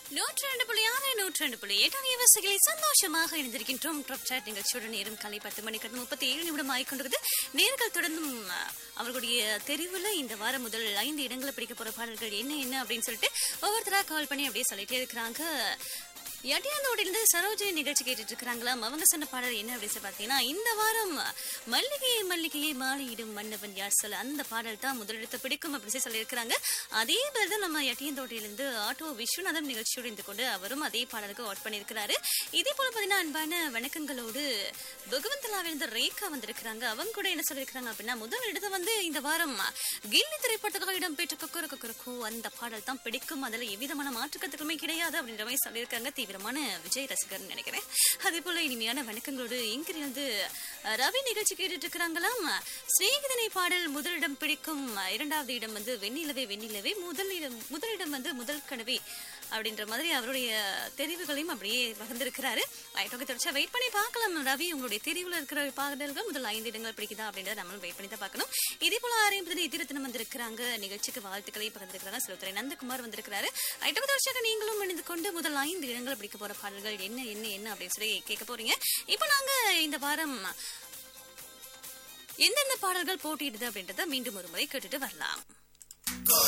நூற்றி ரெண்டு புள்ளி ஆறு நூற்றி ரெண்டு புள்ளி எட்டு விவசாயிகளை சந்தோஷமாக இணைந்திருக்கின்றோம் ட்ராப் சாட் நிகழ்ச்சியுடன் நேரம் காலை பத்து மணிக்கு முப்பத்தி ஏழு நிமிடம் ஆகிக்கொண்டிருக்குது நேர்கள் தொடர்ந்தும் அஹ், அவர்களுடைய தெரிவுல இந்த வாரம் முதல் ஐந்து இடங்களை பிடிக்க போற பாடல்கள் என்ன என்ன அப்படின்னு சொல்லிட்டு ஒவ்வொருத்தரா கால் பண்ணி அப்படியே சொல்லிட்டே இருக்கிறாங்க எட்டியாந்தோடிலிருந்து சரோஜினி நிகழ்ச்சி கேட்டுட்டு இருக்கிறாங்களாம் அவங்க சொன்ன பாடல் என்ன அப்படின்னு சொல்லி பார்த்தீங்கன்னா இந்த வாரம் மல்லிகையை மல்லிகையை மாலையிடும் மன்னவன் யார் சொல்ல அந்த பாடல் தான் முதலிடத்தை பிடிக்கும் அப்படின்னு சொல்லி சொல்லியிருக்கிறாங்க அதே மாதிரி தான் நம்ம எட்டியந்தோட்டிலிருந்து ஆட்டோ விஸ்வநாதன் நிகழ்ச்சியோடு இருந்து கொண்டு அவரும் அதே பாடலுக்கு அவுட் பண்ணியிருக்கிறாரு இதே போல பார்த்தீங்கன்னா அன்பான வணக்கங்களோடு பகவந்தலாவிலிருந்து ரேகா வந்திருக்கிறாங்க அவங்க கூட என்ன சொல்லியிருக்கிறாங்க அப்படின்னா முதல் இடத்தை வந்து இந்த வாரம் கில்லி திரைப்படத்துக்காக இடம்பெற்ற கொக்கர கொக்கரக்கோ அந்த பாடல் தான் பிடிக்கும் அதுல எவ்விதமான மாற்றுக்கத்துக்குமே கிடையாது அப்படின்ற மாதிரி சொல்லியிருக்காங்க தீவிரமான விஜய் ரசிகர்னு நினைக்கிறேன் அதே போல இனிமையான வணக்கங்களோடு இங்கிருந்து அஹ், ரவி நிகழ்ச்சி கேட்டுட்டு இருக்கிறாங்களாம் சிநேகிதனை பாடல் முதலிடம் பிடிக்கும் இரண்டாவது இடம் வந்து வெண்ணிலவே வெண்ணிலவே முதலிடம் முதலிடம் வந்து முதல் கனவே அப்படின்ற மாதிரி அவருடைய தெரிவுகளையும் அப்படியே பகிர்ந்திருக்கிறாரு ரைட் ஓகே தொடர்ச்சியா வெயிட் பண்ணி பார்க்கலாம் ரவி உங்களுடைய தெரிவுல இருக்கிற பாடல்கள் முதல் ஐந்து இடங்கள் பிடிக்குதா அப்படின்றத நம்மளும் வெயிட் பண்ணி தான் பார்க்கணும் இதே போல ஆரம்பித்தது இத்திரத்தினம் வந்திருக்கிறாங்க நிகழ்ச்சிக்கு வாழ்த்துக்களை பகிர்ந்திருக்கிறாங்க சிறுத்துறை நந்தகுமார் வந்திருக்கிறாரு ரைட் ஓகே தொடர்ச்சியாக நீங்களும் இணைந்து கொண்டு முதல் ஐந்து இடங்களை பிடிக்க போற பாடல்கள் என்ன என்ன என்ன அப்படின்னு சொல்லி கேட்க போறீங்க இப்போ நாங்க இந்த வாரம் எந்தெந்த பாடல்கள் போட்டியிடுது அப்படின்றத மீண்டும் ஒரு முறை கேட்டுட்டு வரலாம்